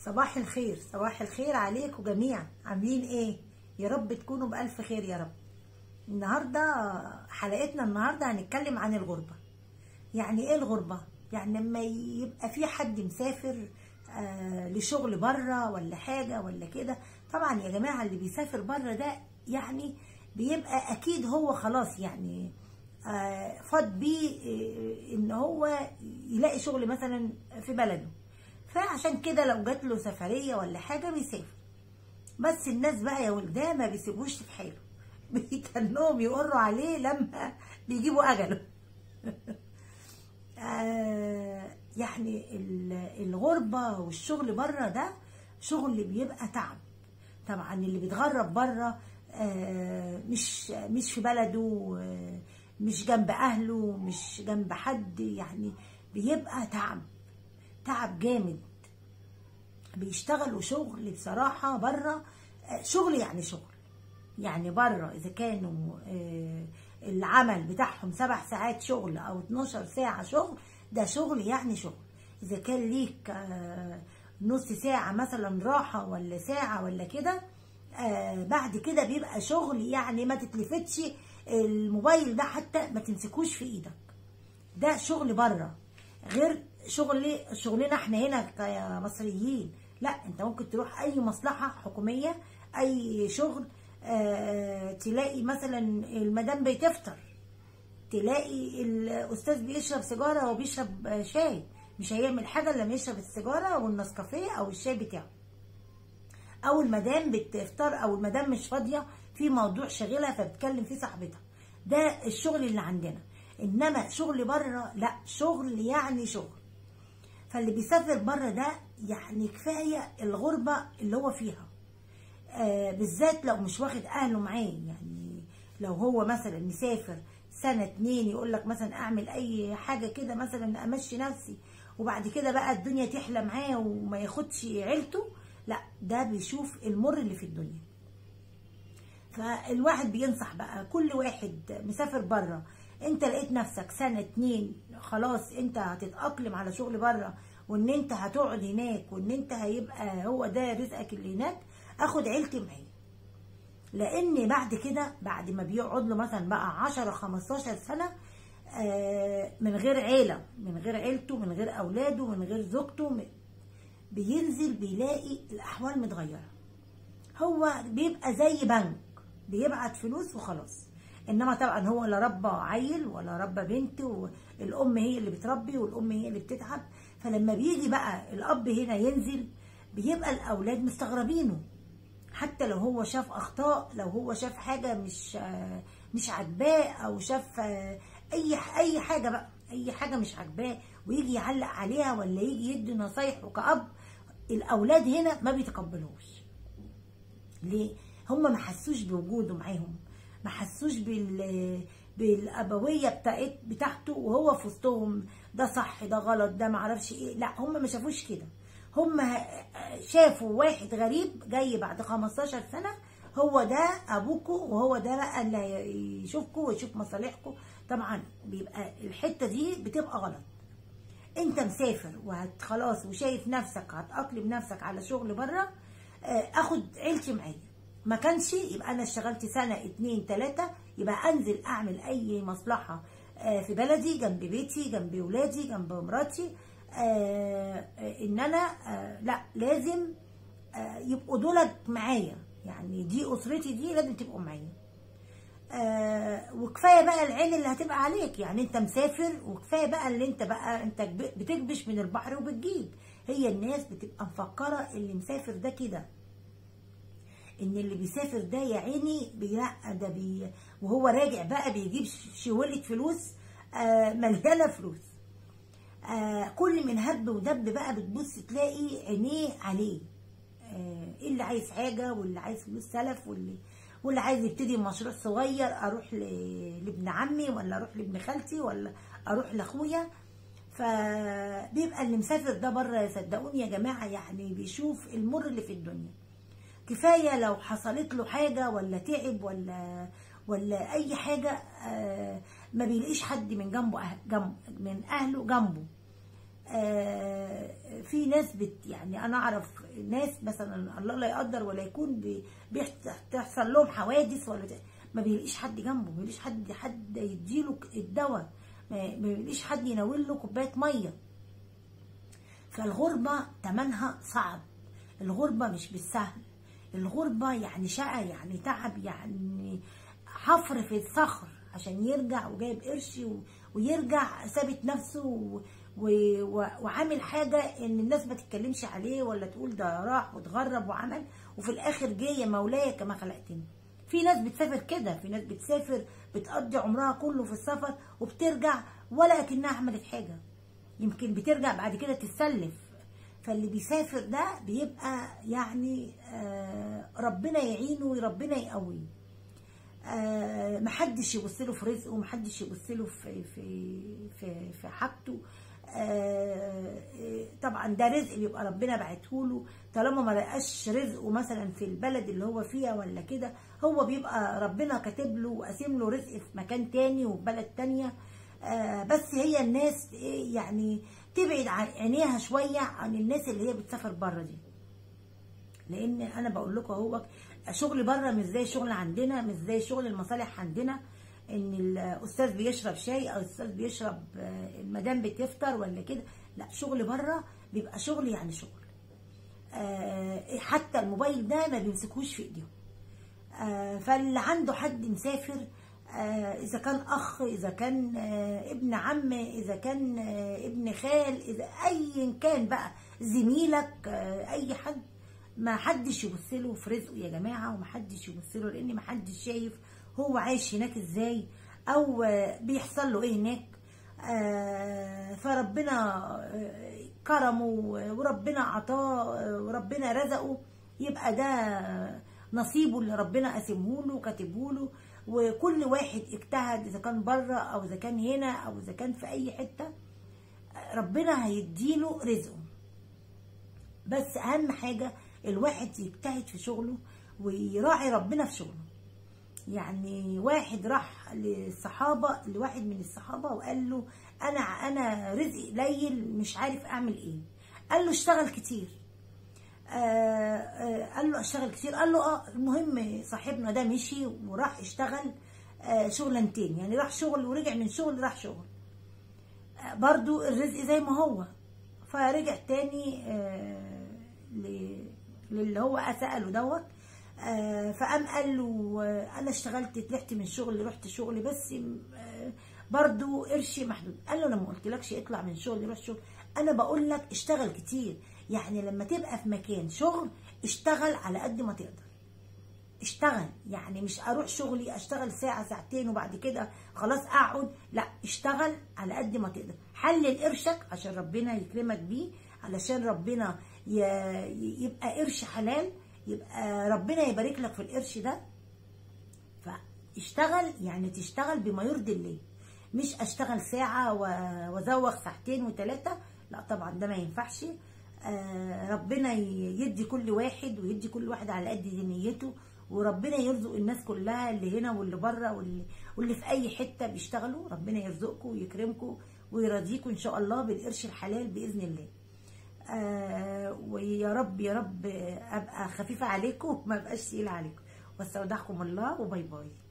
صباح الخير صباح الخير عليكم جميعا عاملين ايه يا رب تكونوا بألف خير يا رب النهاردة حلقتنا النهاردة هنتكلم عن الغربة يعني ايه الغربة يعني لما يبقى في حد مسافر آه لشغل بره ولا حاجة ولا كده طبعا يا جماعة اللي بيسافر بره ده يعني بيبقى اكيد هو خلاص يعني آه فاض بيه آه ان هو يلاقي شغل مثلا في بلده فعشان كده لو جات له سفرية ولا حاجة بيسافر بس الناس بقى يا ولداه ما بيسيبوش في حاله بيتنهم يقروا عليه لما بيجيبوا أجله آه يعني الغربة والشغل بره ده شغل بيبقى تعب طبعا اللي بيتغرب بره آه مش مش في بلده آه مش جنب أهله مش جنب حد يعني بيبقى تعب تعب جامد بيشتغلوا شغل بصراحة بره شغل يعني شغل يعني بره إذا كانوا العمل بتاعهم سبع ساعات شغل أو 12 ساعة شغل ده شغل يعني شغل إذا كان ليك نص ساعة مثلا راحة ولا ساعة ولا كده بعد كده بيبقى شغل يعني ما تتلفتش الموبايل ده حتى ما تمسكوش في ايدك ده شغل بره غير شغل شغلنا احنا هنا كمصريين لا انت ممكن تروح اي مصلحة حكومية اي شغل اه تلاقي مثلا المدام بتفطر تلاقي الاستاذ بيشرب سيجارة وبيشرب شاي مش هيعمل حاجة لما يشرب السيجارة والنسكافيه او الشاي بتاعه او المدام بتفطر او المدام مش فاضية في موضوع شاغلها فبتكلم فيه صاحبتها ده الشغل اللي عندنا انما شغل بره لا شغل يعني شغل فاللي بيسافر بره ده يعني كفايه الغربه اللي هو فيها آه بالذات لو مش واخد اهله معاه يعني لو هو مثلا مسافر سنه اتنين يقول لك مثلا اعمل اي حاجه كده مثلا امشي نفسي وبعد كده بقى الدنيا تحلى معاه وما ياخدش عيلته لا ده بيشوف المر اللي في الدنيا فالواحد بينصح بقى كل واحد مسافر بره انت لقيت نفسك سنة اتنين خلاص انت هتتأقلم على شغل بره وان انت هتقعد هناك وان انت هيبقى هو ده رزقك اللي هناك اخد عيلتي معايا لان بعد كده بعد ما بيقعد له مثلا بقى 10 15 سنة من غير عيلة من غير عيلته من غير اولاده من غير زوجته بينزل بيلاقي الاحوال متغيرة هو بيبقى زي بنك بيبعت فلوس وخلاص انما طبعا هو لا ربى عيل ولا ربى بنت والام هي اللي بتربي والام هي اللي بتتعب فلما بيجي بقى الاب هنا ينزل بيبقى الاولاد مستغربينه حتى لو هو شاف اخطاء لو هو شاف حاجه مش مش عاجباه او شاف اي اي حاجه بقى اي حاجه مش عاجباه ويجي يعلق عليها ولا يجي يدي نصايح وكأب الاولاد هنا ما بيتقبلوش ليه هم ما حسوش بوجوده معاهم ما حسوش بال بالابويه بتاعت بتاعته وهو في وسطهم ده صح ده غلط ده ما اعرفش ايه لا هم ما شافوش كده هم شافوا واحد غريب جاي بعد 15 سنه هو ده ابوكوا وهو ده بقى اللي يشوفكوا ويشوف مصالحكوا طبعا بيبقى الحته دي بتبقى غلط انت مسافر وخلاص وشايف نفسك هتأقلم نفسك على شغل بره اخد عيلتي معايا ما كانش يبقى انا اشتغلت سنه اتنين تلاته يبقى انزل اعمل اي مصلحه في بلدي جنب بيتي جنب ولادي جنب مراتي ان انا لا لازم يبقوا دولت معايا يعني دي اسرتي دي لازم تبقوا معايا وكفايه بقى العين اللي هتبقى عليك يعني انت مسافر وكفايه بقى اللي انت بقى انت بتكبش من البحر وبتجيب هي الناس بتبقى مفكره اللي مسافر ده كده ان اللي بيسافر ده يا عيني لا ده بي وهو راجع بقى بيجيب شوية فلوس آه مليانه فلوس آه كل من هب ودب بقى بتبص تلاقي عينيه عليه آه اللي عايز حاجه واللي عايز فلوس سلف واللي واللي عايز يبتدي مشروع صغير اروح لابن عمي ولا اروح لابن خالتي ولا اروح لاخويا فبيبقى اللي مسافر ده بره صدقوني يا جماعه يعني بيشوف المر اللي في الدنيا كفايه لو حصلت له حاجه ولا تعب ولا ولا اي حاجه ما بيلاقيش حد من جنبه أه جنب من اهله جنبه آه، في ناس بت يعني انا اعرف ناس مثلا الله لا يقدر ولا يكون بي- بيحصل لهم حوادث ولا بتاع، ما بيلاقيش حد جنبه ما بيلاقيش حد حد يديله الدواء ما ما بيلاقيش حد يناول له كوبايه ميه فالغربة تمنها صعب الغربة مش بالسهل الغربة يعني شقى يعني تعب يعني حفر في الصخر عشان يرجع وجايب قرش و- ويرجع ثابت نفسه و- و- و- وعامل حاجة ان الناس ما تتكلمش عليه ولا تقول ده راح واتغرب وعمل وفي الاخر جه يا مولاي كما خلقتني في ناس بتسافر كده في ناس بتسافر بتقضي عمرها كله في السفر وبترجع ولا اكنها عملت حاجه يمكن بترجع بعد كده تتسلف فاللي بيسافر ده بيبقى يعني آه، ربنا يعينه وربنا يقويه آه، محدش يبص له في رزقه محدش يبص له في في في في حاجته آه، آه، طبعا ده رزق بيبقى ربنا بعته له طالما ما لقاش رزقه مثلا في البلد اللي هو فيها ولا كده هو بيبقى ربنا كاتب له وقاسم له رزق في مكان تاني وفي بلد تانية آه، بس هي الناس إيه يعني تبعد عن عينيها شويه عن الناس اللي هي بتسافر بره دي لان انا بقول لكم اهو شغل بره مش زي شغل عندنا مش زي شغل المصالح عندنا ان الاستاذ بيشرب شاي او الاستاذ بيشرب آه، المدام بتفطر ولا كده لا شغل بره بيبقى شغل يعني شغل آه، حتى الموبايل ده ما بيمسكوش في ايديهم آه، فاللي عنده حد مسافر آه، اذا كان اخ اذا كان آه، ابن عم اذا كان آه، ابن خال اذا ايا كان بقى زميلك آه، اي حد ما حدش يبص له في رزقه يا جماعه وما حدش يبص له لان ما حدش شايف هو عايش هناك ازاي او آه، بيحصل له ايه هناك آه، فربنا آه، كرمه وربنا عطاه آه، وربنا رزقه يبقى ده نصيبه اللي ربنا قاسمه له وكاتبه له وكل واحد اجتهد اذا كان بره او اذا كان هنا او اذا كان في اي حته آه، ربنا هيديله رزقه بس اهم حاجه الواحد يجتهد في شغله ويراعي ربنا في شغله يعني واحد راح للصحابه لواحد من الصحابه وقال له انا انا رزقي قليل مش عارف اعمل ايه قال له اشتغل كتير آه آه قال له اشتغل كتير قال له اه المهم صاحبنا ده مشي وراح اشتغل آه شغلانتين يعني راح شغل ورجع من شغل راح شغل آه برضو الرزق زي ما هو فرجع تاني آه ل- للي هو سأله دوت آه، فقام قال له آه، انا اشتغلت طلعت من شغل رحت شغل بس آه، برضو قرشي محدود قال له انا ما قلتلكش اطلع من شغل روح شغل انا بقول لك اشتغل كتير يعني لما تبقى في مكان شغل اشتغل على قد ما تقدر اشتغل يعني مش اروح شغلي اشتغل ساعة ساعتين وبعد كده خلاص اقعد لا اشتغل على قد ما تقدر حلل قرشك عشان ربنا يكرمك بيه علشان ربنا ي- يبقى قرش حلال يبقى ربنا يبارك لك في القرش ده فاشتغل يعني تشتغل بما يرضي الله مش اشتغل ساعة و- وازوغ ساعتين وثلاثة لا طبعا ده ما ينفعش آه، ربنا ي- يدي كل واحد ويدي كل واحد على قد نيته وربنا يرزق الناس كلها اللي هنا واللي بره واللي, واللي في اي حته بيشتغلوا ربنا يرزقكم ويكرمكم ويرضيكم ان شاء الله بالقرش الحلال باذن الله آه ويا رب يا رب ابقى خفيفه عليكم ما ابقاش تقيله عليكم واستودعكم الله وباي باي